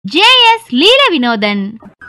J S Leela Vinothan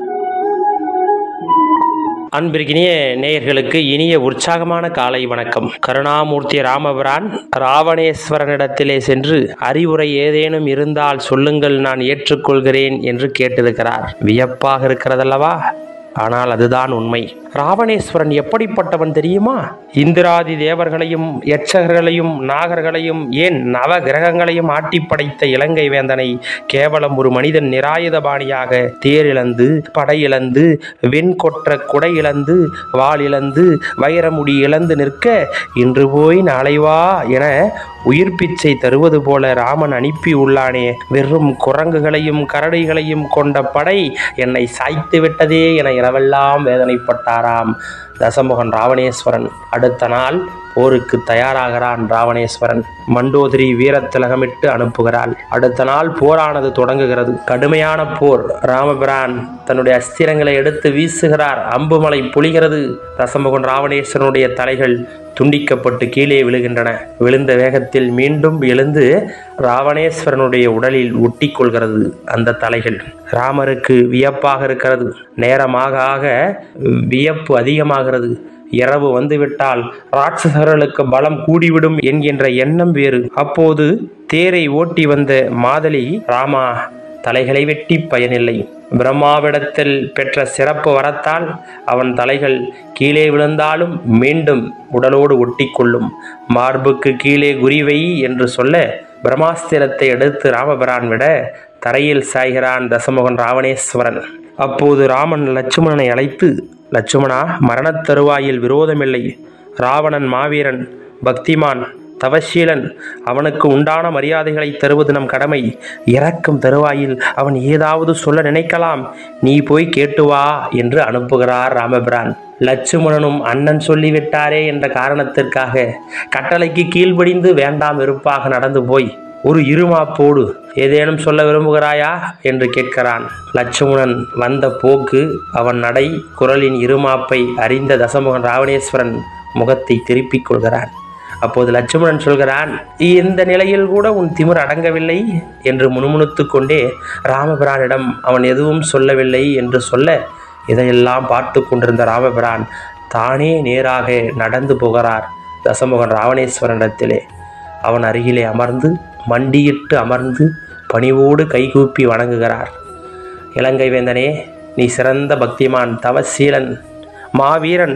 அன்பிற்கினிய நேயர்களுக்கு இனிய உற்சாகமான காலை வணக்கம் கருணாமூர்த்தி ராமபிரான் ராவணேஸ்வரனிடத்திலே சென்று அறிவுரை ஏதேனும் இருந்தால் சொல்லுங்கள் நான் ஏற்றுக்கொள்கிறேன் என்று கேட்டிருக்கிறார் வியப்பாக இருக்கிறதல்லவா ஆனால் அதுதான் உண்மை ராவணேஸ்வரன் எப்படிப்பட்டவன் தெரியுமா இந்திராதி தேவர்களையும் யட்சகர்களையும் நாகர்களையும் ஏன் நவ கிரகங்களையும் ஆட்டி படைத்த இலங்கை வேந்தனை கேவலம் ஒரு மனிதன் நிராயுதபாணியாக தேரிழந்து படையிழந்து வெண்கொற்ற குடை இழந்து வாள் இழந்து வைரமுடி இழந்து நிற்க இன்று போய் நாளை வா என உயிர் பிச்சை தருவது போல ராமன் அனுப்பி உள்ளானே வெறும் குரங்குகளையும் கரடிகளையும் கொண்ட படை என்னை சாய்த்து விட்டதே என இரவெல்லாம் வேதனைப்பட்டாராம் தசமுகன் ராவணேஸ்வரன் அடுத்த நாள் போருக்கு தயாராகிறான் ராவணேஸ்வரன் மண்டோதரி வீரத்திலகமிட்டு அனுப்புகிறாள் அடுத்த நாள் போரானது தொடங்குகிறது கடுமையான போர் ராமபிரான் தன்னுடைய அஸ்திரங்களை எடுத்து வீசுகிறார் அம்புமலை பொழிகிறது தசமுகன் ராவணேஸ்வரனுடைய தலைகள் துண்டிக்கப்பட்டு கீழே விழுகின்றன விழுந்த வேகத்தில் மீண்டும் எழுந்து ராவணேஸ்வரனுடைய உடலில் ஒட்டி கொள்கிறது அந்த தலைகள் ராமருக்கு வியப்பாக இருக்கிறது நேரமாக ஆக வியப்பு அதிகமாகிறது இரவு வந்துவிட்டால் ராட்சசர்களுக்கு பலம் கூடிவிடும் என்கின்ற எண்ணம் வேறு அப்போது தேரை ஓட்டி வந்த மாதலி ராமா தலைகளை வெட்டி பயனில்லை பிரம்மாவிடத்தில் பெற்ற சிறப்பு வரத்தால் அவன் தலைகள் கீழே விழுந்தாலும் மீண்டும் உடலோடு ஒட்டிக்கொள்ளும் மார்புக்கு கீழே குறிவை என்று சொல்ல பிரம்மாஸ்திரத்தை எடுத்து ராமபிரான் விட தரையில் சாய்கிறான் தசமுகன் ராவணேஸ்வரன் அப்போது ராமன் லட்சுமணனை அழைத்து லட்சுமணா மரணத் தருவாயில் விரோதமில்லை ராவணன் மாவீரன் பக்திமான் தவசீலன் அவனுக்கு உண்டான மரியாதைகளை தருவது நம் கடமை இறக்கும் தருவாயில் அவன் ஏதாவது சொல்ல நினைக்கலாம் நீ போய் கேட்டு வா என்று அனுப்புகிறார் ராமபிரான் லட்சுமணனும் அண்ணன் சொல்லிவிட்டாரே என்ற காரணத்திற்காக கட்டளைக்கு கீழ்ப்படிந்து வேண்டாம் வெறுப்பாக நடந்து போய் ஒரு இருமாப்போடு ஏதேனும் சொல்ல விரும்புகிறாயா என்று கேட்கிறான் லட்சுமணன் வந்த போக்கு அவன் நடை குரலின் இருமாப்பை அறிந்த தசமுகன் ராவணேஸ்வரன் முகத்தை திருப்பிக் கொள்கிறான் அப்போது லட்சுமணன் சொல்கிறான் இந்த நிலையில் கூட உன் திமிர் அடங்கவில்லை என்று முணுமுணுத்து கொண்டே ராமபிரானிடம் அவன் எதுவும் சொல்லவில்லை என்று சொல்ல இதையெல்லாம் பார்த்து கொண்டிருந்த ராமபிரான் தானே நேராக நடந்து போகிறார் தசமுகன் ராவணேஸ்வரனிடத்திலே அவன் அருகிலே அமர்ந்து மண்டியிட்டு அமர்ந்து பணிவோடு கைகூப்பி வணங்குகிறார் இலங்கை வேந்தனே நீ சிறந்த பக்திமான் தவசீலன் மாவீரன்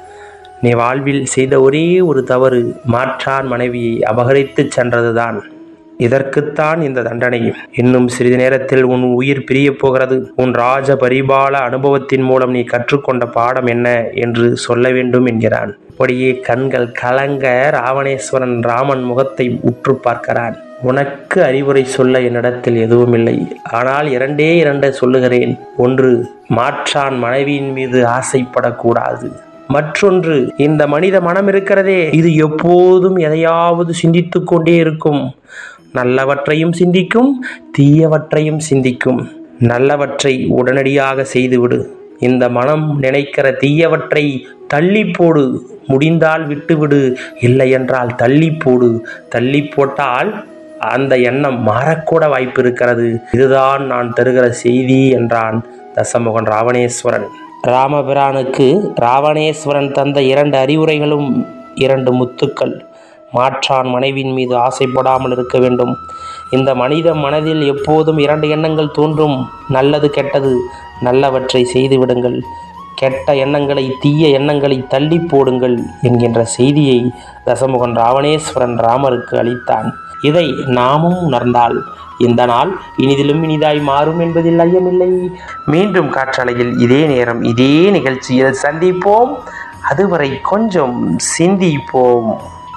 நீ வாழ்வில் செய்த ஒரே ஒரு தவறு மாற்றான் மனைவியை அபகரித்துச் சென்றதுதான் இதற்குத்தான் இந்த தண்டனை இன்னும் சிறிது நேரத்தில் உன் உயிர் பிரியப் போகிறது உன் ராஜ பரிபால அனுபவத்தின் மூலம் நீ கற்றுக்கொண்ட பாடம் என்ன என்று சொல்ல வேண்டும் என்கிறான் அப்படியே கண்கள் கலங்க ராவணேஸ்வரன் ராமன் முகத்தை உற்று பார்க்கிறான் உனக்கு அறிவுரை சொல்ல என்னிடத்தில் எதுவும் இல்லை ஆனால் இரண்டே இரண்டை சொல்லுகிறேன் ஒன்று மாற்றான் மனைவியின் மீது ஆசைப்படக்கூடாது மற்றொன்று இந்த மனித மனம் இருக்கிறதே இது எப்போதும் எதையாவது சிந்தித்து கொண்டே இருக்கும் நல்லவற்றையும் சிந்திக்கும் தீயவற்றையும் சிந்திக்கும் நல்லவற்றை உடனடியாக செய்துவிடு இந்த மனம் நினைக்கிற தீயவற்றை தள்ளி போடு முடிந்தால் விட்டுவிடு இல்லை என்றால் தள்ளி போடு தள்ளி போட்டால் அந்த எண்ணம் மாறக்கூட வாய்ப்பு இருக்கிறது இதுதான் நான் தருகிற செய்தி என்றான் தசமுகன் ராவணேஸ்வரன் ராமபிரானுக்கு ராவணேஸ்வரன் தந்த இரண்டு அறிவுரைகளும் இரண்டு முத்துக்கள் மாற்றான் மனைவின் மீது ஆசைப்படாமல் இருக்க வேண்டும் இந்த மனித மனதில் எப்போதும் இரண்டு எண்ணங்கள் தோன்றும் நல்லது கெட்டது நல்லவற்றை செய்து விடுங்கள் கெட்ட எண்ணங்களை தீய எண்ணங்களை தள்ளி போடுங்கள் என்கின்ற செய்தியை தசமுகன் ராவணேஸ்வரன் ராமருக்கு அளித்தான் இதை நாமும் உணர்ந்தால் இந்த நாள் இனிதிலும் இனிதாய் மாறும் என்பதில் ஐயமில்லை மீண்டும் காற்றலையில் இதே நேரம் இதே நிகழ்ச்சியில் சந்திப்போம் அதுவரை கொஞ்சம் சிந்திப்போம்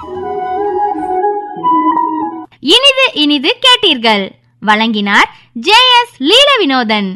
இனிது இனிது கேட்டீர்கள் வழங்கினார் ஜே எஸ் லீல வினோதன்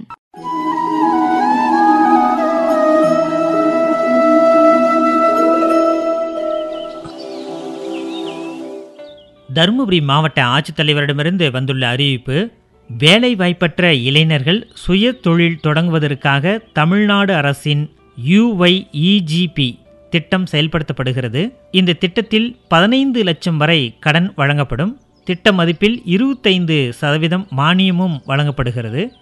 தருமபுரி மாவட்ட ஆட்சித்தலைவரிடமிருந்து வந்துள்ள அறிவிப்பு வேலை வாய்ப்பற்ற இளைஞர்கள் சுய தொழில் தொடங்குவதற்காக தமிழ்நாடு அரசின் யுஒய்இஜிபி திட்டம் செயல்படுத்தப்படுகிறது இந்த திட்டத்தில் பதினைந்து லட்சம் வரை கடன் வழங்கப்படும் திட்ட மதிப்பில் இருபத்தைந்து சதவீதம் மானியமும் வழங்கப்படுகிறது